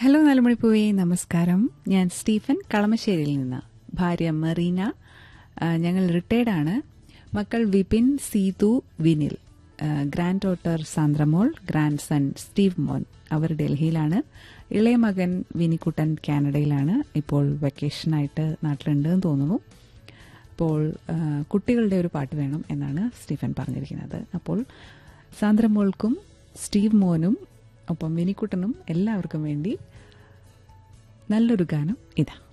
hello നാലുമണിപ്പൂവേ നമസ്കാരം ഞാൻ Stephen കളമശ്ശേരിയിൽ നിന്ന് ഭാര്യ മെറീന ആ, ഞങ്ങൾ റിട്ടയർഡ് ആണ് മക്കൾ വിപിൻ സീതു വിനിൽ ആ, granddaughter Sandramol grandson Steve മോൻ അവർ ഡൽഹിയിലാണ് ഇളയ മകൻ വിനിക്കുട്ടൻ കാനഡയിലാണ് ഇപ്പോൾ വെക്കേഷനായിട്ട് നാട്ടിലുണ്ട് എന്ന് തോന്നുന്നു അപ്പോൾ ആ, കുട്ടികളുടെ ഒരു പാട്ട് വേണം എന്നാണ് സ്റ്റീഫൻ പറഞ്ഞിരിക്കുന്നത് അപ്പോൾ സാന്ദ്രമോൾക്കും സ്റ്റീവ് മോനും ഒപ്പം വിനിക്കുട്ടനും എല്ലാവർക്കും വേണ്ടി നല്ലൊരു ഗാനം ഇതാ